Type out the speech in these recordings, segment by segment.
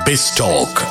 பெஸ்டாக்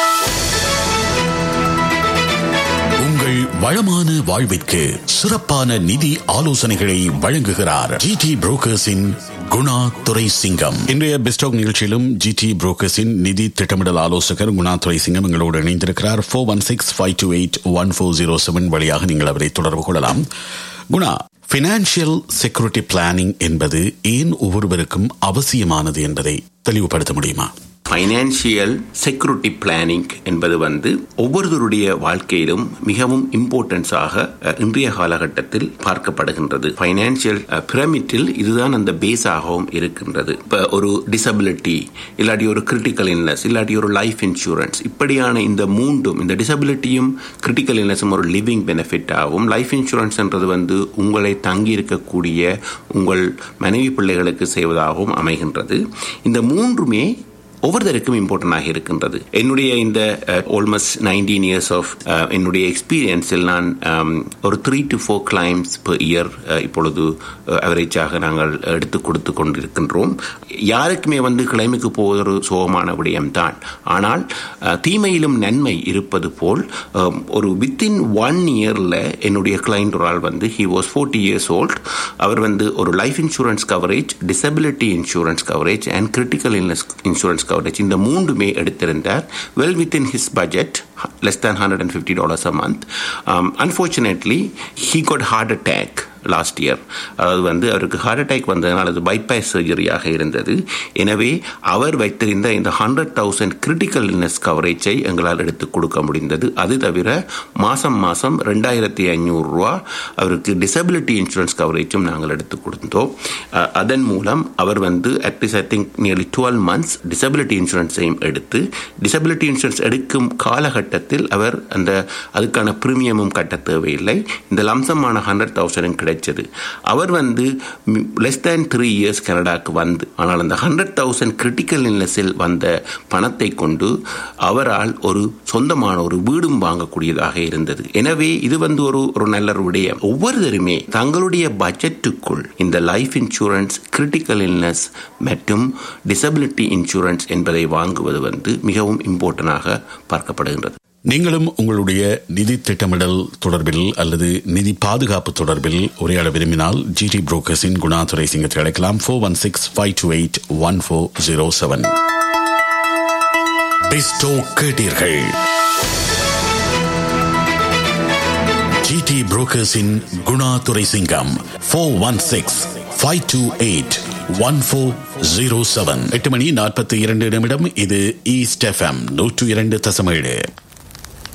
உங்கள் வளமான வாழ்விற்கு சிறப்பான நிதி ஆலோசனைகளை வழங்குகிறார் ஜிடி புரோக்கர்ஸின் குணா துரை சிங்கம் இன்றைய பெஸ்டாக் நிகழ்ச்சியிலும் ஜிடி புரோக்கர்ஸின் நிதி திட்டமிடல் ஆலோசகர் குணா துரை சிங்கம் எங்களோடு இணைந்திருக்கிறார் four one six five two eight one four zero seven வழியாக நீங்கள் அவரை தொடர்பு கொள்ளலாம் குணா பினான்சியல் செக்யூரிட்டி பிளானிங் என்பது ஏன் ஒவ்வொருவருக்கும் அவசியமானது என்பதை தெளிவுபடுத்த முடியுமா ஃபைனான்சியல் செக்யூரிட்டி பிளானிங் என்பது வந்து ஒவ்வொருவருடைய வாழ்க்கையிலும் மிகவும் இம்பார்ட்டன்ஸாக இன்றைய காலகட்டத்தில் பார்க்கப்படுகின்றது ஃபைனான்சியல் பிரமிட்டில் இதுதான் அந்த பேஸாகவும் இருக்கின்றது இப்போ ஒரு டிசபிலிட்டி இல்லாட்டி ஒரு கிரிட்டிக்கல் இல்னஸ் இல்லாட்டி ஒரு லைஃப் இன்சூரன்ஸ் இப்படியான இந்த மூன்றும் இந்த டிசபிலிட்டியும் கிரிட்டிக்கல் இல்னஸும் ஒரு லிவிங் பெனிஃபிட் ஆகும் லைஃப் இன்சூரன்ஸ்ன்றது வந்து உங்களை தங்கி இருக்கக்கூடிய உங்கள் மனைவி பிள்ளைகளுக்கு செய்வதாகவும் அமைகின்றது இந்த மூன்றுமே ஒவ்வொருத்தருக்கும் இம்பார்ட்டண்டாக இருக்கின்றது என்னுடைய இந்த ஆல்மோஸ்ட் நைன்டீன் இயர்ஸ் ஆஃப் என்னுடைய எக்ஸ்பீரியன்ஸில் நான் ஒரு three to four claims per year இப்பொழுது அவரேஜாக நாங்கள் எடுத்து கொடுத்து கொண்டிருக்கின்றோம் யாருக்குமே வந்து கிளைமுக்கு போவது ஒரு சோகமான விடயம்தான் ஆனால் தீமையிலும் நன்மை இருப்பது போல் ஒரு வித்தின் ஒன் இயரில் என்னுடைய கிளைண்ட் ஒரு ஆள் வந்து he was forty years old அவர் வந்து ஒரு life insurance coverage disability insurance coverage and critical illness insurance coverage இந்த மூன்றுமே எடுத்திருந்தார் well within his budget less than hundred and fifty dollars a month unfortunately he got heart attack last year அதாவது வந்து அவருக்கு heart attack வந்ததுனால அது bypass சர்ஜரியாக இருந்தது எனவே அவர் வைத்திருந்த இந்த ஹண்ட்ரட் தௌசண்ட் கிரிட்டிக்கல் இல்னஸ் கவரேஜை எங்களால் எடுத்து கொடுக்க முடிந்தது அது தவிர மாதம் மாதம் ரெண்டாயிரத்தி ஐநூறுரூவா அவருக்கு டிசபிலிட்டி இன்சூரன்ஸ் கவரேஜும் நாங்கள் எடுத்து கொடுத்தோம் அதன் மூலம் அவர் வந்து at least I think nearly twelve months disability இன்சூரன்ஸையும் எடுத்து டிசபிலிட்டி இன்சூரன்ஸ் எடுக்கும் காலகட்டத்தில் அவர் அந்த அதுக்கான பிரீமியமும் கட்ட தேவையில்லை இந்த லம்சமான ஹண்ட்ரட் தௌசண்டும் கிடை கிடைச்சது அவர் வந்து லெஸ் தேன் த்ரீ இயர்ஸ் கனடாக்கு வந்து ஆனால் அந்த ஹண்ட்ரட் தௌசண்ட் கிரிட்டிக்கல் இல்னஸில் வந்த பணத்தை கொண்டு அவரால் ஒரு சொந்தமான ஒரு வீடும் வாங்கக்கூடியதாக இருந்தது எனவே இது வந்து ஒரு ஒரு நல்ல விடயம் ஒவ்வொருத்தருமே தங்களுடைய பட்ஜெட்டுக்குள் இந்த லைஃப் இன்சூரன்ஸ் கிரிட்டிக்கல் இல்னஸ் மற்றும் டிசபிலிட்டி இன்சூரன்ஸ் என்பதை வாங்குவது வந்து மிகவும் இம்பார்ட்டனாக பார்க்கப்படுகின்றது நீங்களும் உங்களுடைய நிதி திட்டமிடல் தொடர்பில் அல்லது நிதி பாதுகாப்பு தொடர்பில் உரையாட விரும்பினால் ஜிடி புரோக்கர்ஸின் குணாதுரை சிங்கத்தை அழைக்கலாம் four one six five two eight one four zero seven பெஸ்டோ கேட்டீர்கள் ஜிடி புரோக்கர்ஸின் Gunadurai Singam four one six five two eight one four zero seven எட்டு மணி நாற்பத்தி இரண்டு நிமிடம் இது ஈஸ்ட் எஃப்எம் நூற்று இரண்டு தசமேழு